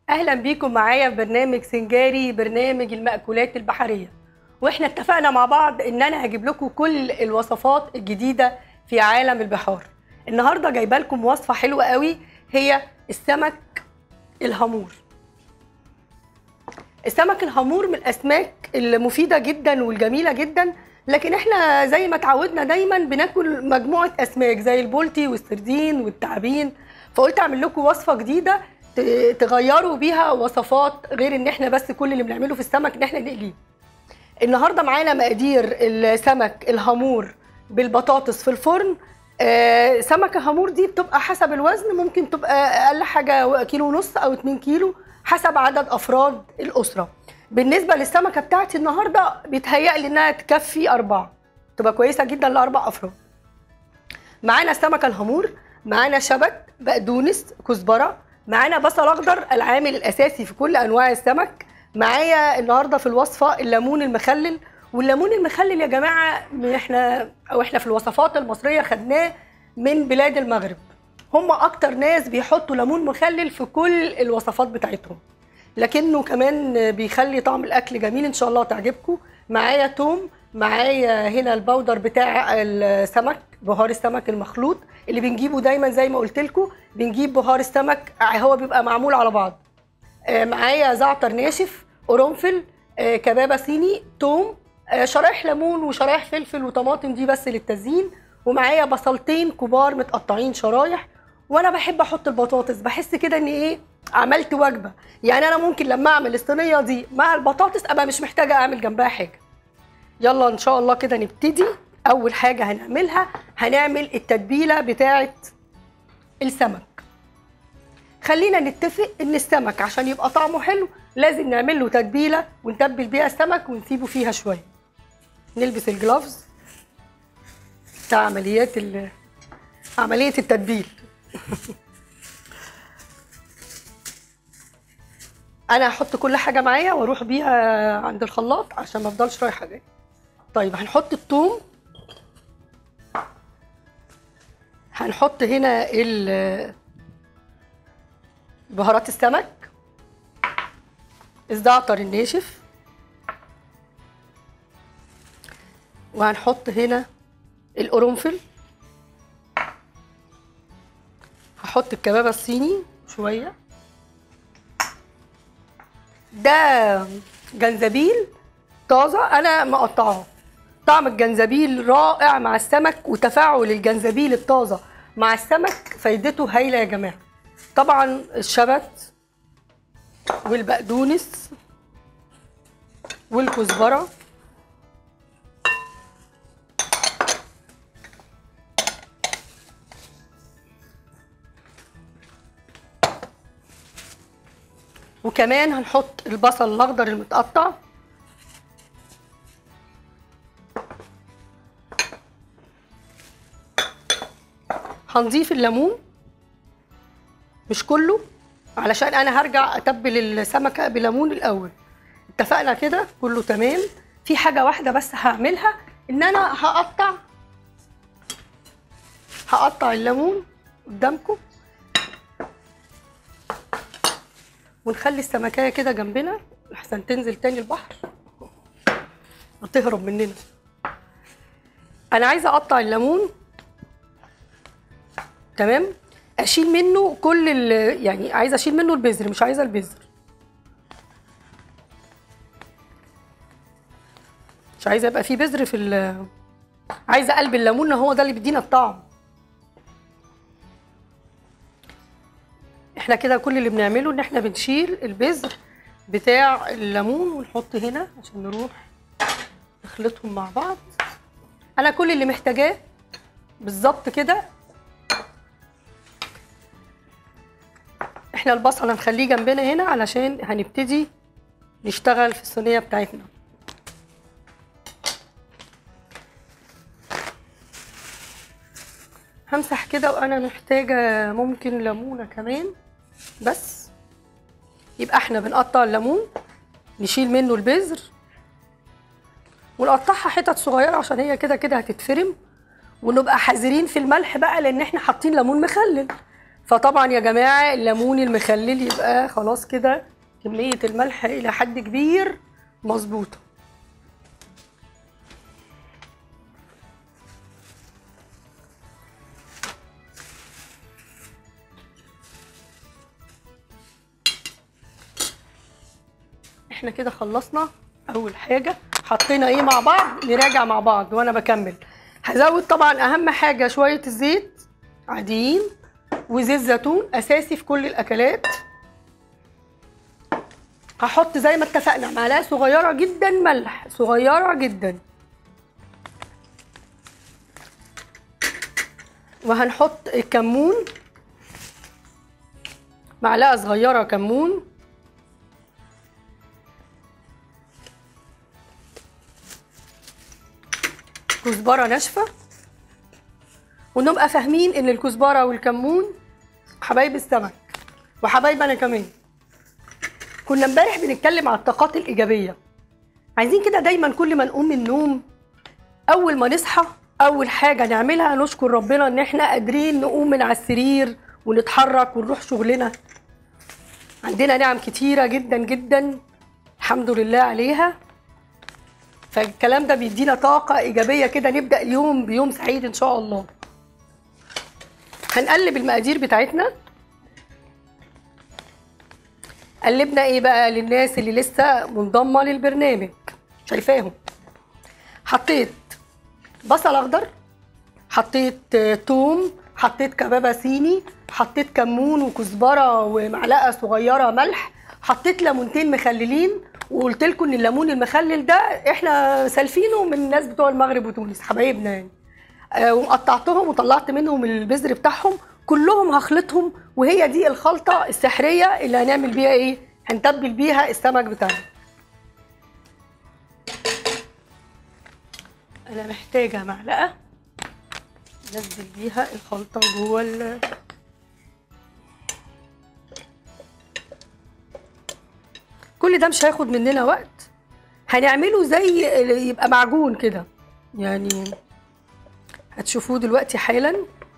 اهلا بيكم معايا في برنامج سنجاري برنامج المأكولات البحريه واحنا اتفقنا مع بعض ان انا هجيب لكم كل الوصفات الجديده في عالم البحار النهارده جايبه لكم وصفه حلوه قوي هي السمك الهامور السمك الهامور من الاسماك المفيده جدا والجميله جدا لكن احنا زي ما اتعودنا دايما بناكل مجموعه اسماك زي البولتي والسردين والتعابين فقلت اعمل لكم وصفه جديده ت- تغيروا بيها وصفات غير ان احنا بس كل اللي بنعمله في السمك ان احنا نقليه النهارده معانا مقادير السمك الهامور بالبطاطس في الفرن آه، سمكة هامور دي بتبقى حسب الوزن ممكن تبقى اقل حاجه كيلو ونص او 2 كيلو حسب عدد افراد الاسره بالنسبه للسمكه بتاعتي النهارده بيتهيألي انها تكفي اربعه تبقى كويسه جدا لاربع افراد معانا السمكه الهامور معانا شبت بقدونس كزبره معانا بصل اخضر العامل الاساسي في كل انواع السمك معايا النهارده في الوصفه الليمون المخلل والليمون المخلل يا جماعه من احنا او احنا في الوصفات المصريه خدناه من بلاد المغرب هم اكتر ناس بيحطوا ليمون مخلل في كل الوصفات بتاعتهم لكنه كمان بيخلي طعم الاكل جميل ان شاء الله تعجبكم معايا توم معايا هنا البودر بتاع السمك بهار السمك المخلوط اللي بنجيبه دايما زي ما قلت لكم بنجيب بهار السمك هو بيبقى معمول على بعض آه، معايا زعتر ناشف قرنفل آه، كبابه صيني توم آه، شرايح ليمون وشرايح فلفل وطماطم دي بس للتزيين ومعايا بصلتين كبار متقطعين شرايح وانا بحب احط البطاطس بحس كده ان ايه عملت وجبه يعني انا ممكن لما اعمل الصينيه دي مع البطاطس ابقى مش محتاجه اعمل جنبها حاجه يلا ان شاء الله كده نبتدي اول حاجه هنعملها هنعمل التتبيله بتاعه السمك خلينا نتفق ان السمك عشان يبقى طعمه حلو لازم نعمل له تتبيله ونتبل بيها السمك ونسيبه فيها شويه نلبس الجلافز بتاع عمليات ال- عمليه التتبيل انا هحط كل حاجه معايا واروح بيها عند الخلاط عشان ما افضلش رايحه جايه طيب هنحط الثوم هنحط هنا ال- بهارات السمك الزعتر الناشف وهنحط هنا القرنفل هحط الكبابه الصيني شويه ده جنزبيل طازه انا مقطعاه طعم الجنزبيل رائع مع السمك وتفاعل الجنزبيل الطازه مع السمك فايدته هايله يا جماعه طبعا الشبت والبقدونس والكزبره وكمان هنحط البصل الاخضر المتقطع هنضيف الليمون مش كله علشان انا هرجع اتبل السمكه بليمون الاول اتفقنا كده كله تمام في حاجه واحده بس هعملها ان انا هقطع هقطع الليمون قدامكم ونخلي السمكية كده جنبنا لحسن تنزل تاني البحر وتهرب مننا انا عايزه اقطع الليمون تمام اشيل منه كل ال يعني عايزه اشيل منه البذر مش عايزه البذر مش عايزه يبقى فيه بذر في ال عايزه قلب الليمون هو ده اللي بيدينا الطعم احنا كده كل اللي بنعمله ان احنا بنشيل البذر بتاع الليمون ونحط هنا عشان نروح نخلطهم مع بعض انا كل اللي محتاجاه بالظبط كده احنا البصل هنخليه جنبنا هنا علشان هنبتدي نشتغل في الصينيه بتاعتنا همسح كده وانا محتاجه ممكن ليمونه كمان بس يبقى احنا بنقطع الليمون نشيل منه البذر ونقطعها حتت صغيره عشان هي كده كده هتتفرم ونبقى حذرين في الملح بقى لان احنا حاطين ليمون مخلل فطبعا يا جماعه الليمون المخلل يبقى خلاص كده كميه الملح الى حد كبير مظبوطه احنا كده خلصنا اول حاجه حطينا ايه مع بعض نراجع مع بعض وانا بكمل هزود طبعا اهم حاجه شويه الزيت عاديين وزيت زيتون اساسي في كل الاكلات هحط زي ما اتفقنا معلقه صغيره جدا ملح صغيره جدا وهنحط الكمون معلقه صغيره كمون كزبره ناشفه ونبقى فاهمين ان الكزبره والكمون حبايب السمك وحبايب انا كمان كنا امبارح بنتكلم على الطاقات الايجابيه عايزين كده دايما كل ما نقوم من النوم اول ما نصحى اول حاجه نعملها نشكر ربنا ان احنا قادرين نقوم من على السرير ونتحرك ونروح شغلنا عندنا نعم كتيره جدا جدا الحمد لله عليها فالكلام ده بيدينا طاقة إيجابية كده نبدأ اليوم بيوم سعيد إن شاء الله هنقلب المقادير بتاعتنا قلبنا ايه بقى للناس اللي لسه منضمة للبرنامج شايفاهم حطيت بصل اخضر حطيت آه، توم حطيت كبابة صيني حطيت كمون وكزبرة ومعلقة صغيرة ملح حطيت ليمونتين مخللين وقلت لكم ان الليمون المخلل ده احنا سالفينه من الناس بتوع المغرب وتونس حبايبنا يعني آه، وقطعتهم وطلعت منهم البذر بتاعهم كلهم هخلطهم وهي دي الخلطه السحريه اللي هنعمل بيها ايه هنتبل بيها السمك بتاعنا انا محتاجه معلقه ننزل بيها الخلطه جوه ال- كل ده مش هياخد مننا وقت هنعمله زي يبقى معجون كده يعني هتشوفوه دلوقتي حالا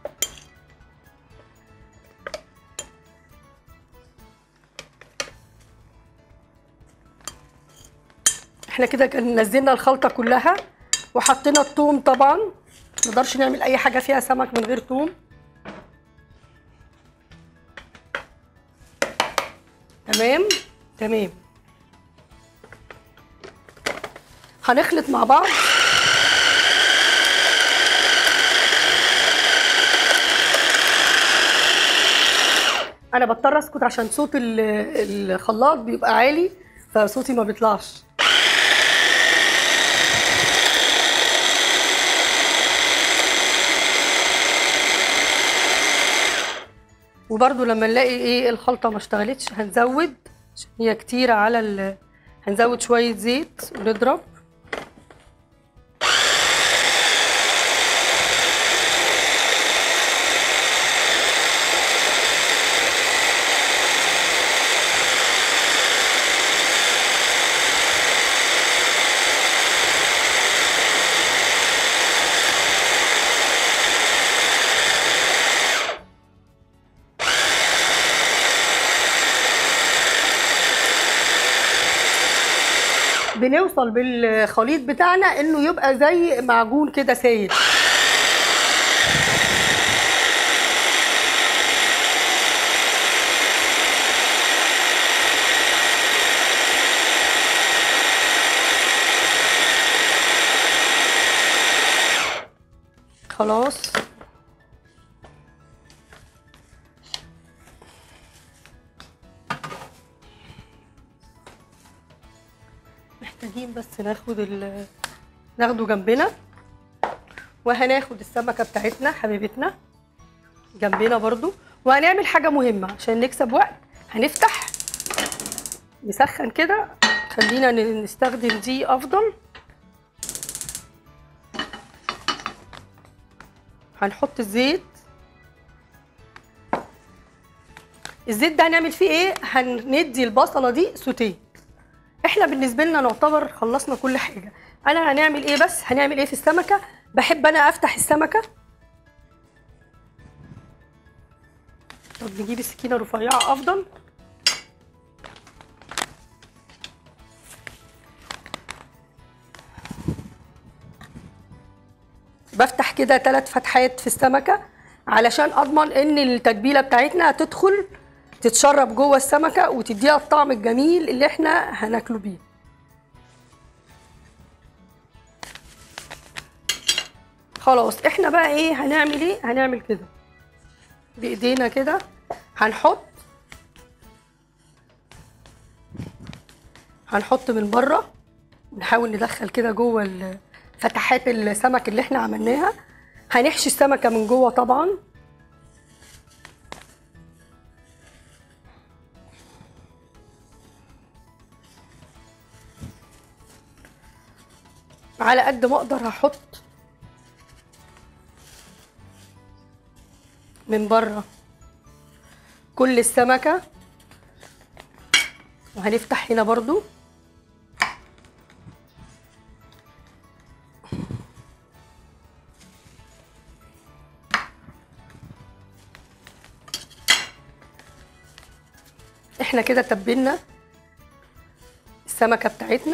احنا كده كان نزلنا الخلطه كلها وحطينا الثوم طبعا ما نقدرش نعمل اي حاجه فيها سمك من غير ثوم تمام تمام هنخلط مع بعض انا بضطر اسكت عشان صوت ال- الخلاط بيبقى عالي فصوتي ما بيطلعش وبرده لما نلاقي ايه الخلطه ما اشتغلتش هنزود عشان هي كتيره على ال... هنزود شويه زيت ونضرب بنوصل بالخليط بتاعنا انه يبقى زي معجون كده سايل خلاص محتاجين بس ناخد ال ناخده جنبنا وهناخد السمكة بتاعتنا حبيبتنا جنبنا برضو وهنعمل حاجة مهمة عشان نكسب وقت هنفتح نسخن كده خلينا ن- نستخدم دي أفضل هنحط الزيت الزيت ده هنعمل فيه ايه هندي البصله دي سوتيه احنا بالنسبه لنا نعتبر خلصنا كل حاجه انا هنعمل ايه بس هنعمل ايه في السمكه بحب انا افتح السمكه طب نجيب السكينه رفيعه افضل بفتح كده ثلاث فتحات في السمكه علشان اضمن ان التتبيله بتاعتنا تدخل تتشرب جوه السمكه وتديها الطعم الجميل اللي احنا هناكله بيه خلاص احنا بقى ايه هنعمل ايه هنعمل كده بايدينا كده هنحط هنحط من بره نحاول ندخل كده جوه ال- فتحات السمك اللي احنا عملناها هنحشي السمكه من جوه طبعا على قد ما اقدر هحط من بره كل السمكه وهنفتح هنا برضو احنا كده تبلنا السمكه بتاعتنا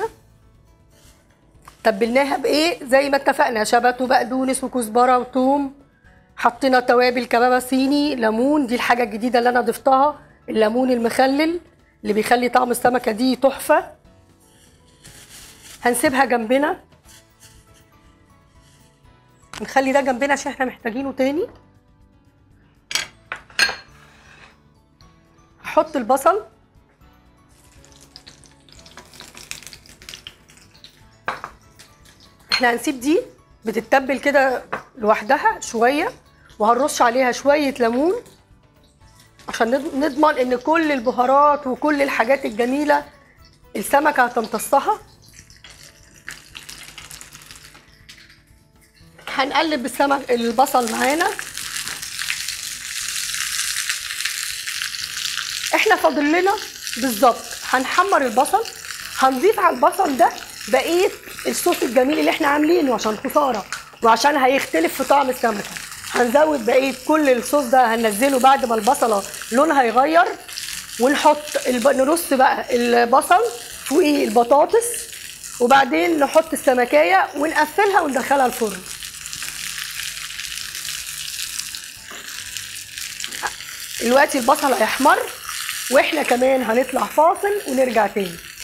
تبلناها بايه زي ما اتفقنا شبت وبقدونس وكزبره وثوم حطينا توابل كبابه صيني ليمون دي الحاجه الجديده اللي انا ضفتها الليمون المخلل اللي بيخلي طعم السمكه دي تحفه هنسيبها جنبنا نخلي ده جنبنا عشان احنا محتاجينه تاني هحط البصل احنا هنسيب دي بتتبل كده لوحدها شويه وهنرش عليها شويه ليمون عشان نض- نضمن ان كل البهارات وكل الحاجات الجميله السمكه هتمتصها هنقلب السمك البصل معانا احنا فاضل لنا بالظبط هنحمر البصل هنضيف على البصل ده بقيه الصوص الجميل اللي احنا عاملينه عشان خساره وعشان هيختلف في طعم السمكه هنزود بقيه كل الصوص ده هننزله بعد ما البصله لونها يغير ونحط الب... نرص بقى البصل فوقيه البطاطس وبعدين نحط السمكيه ونقفلها وندخلها الفرن دلوقتي البصل هيحمر واحنا كمان هنطلع فاصل ونرجع تاني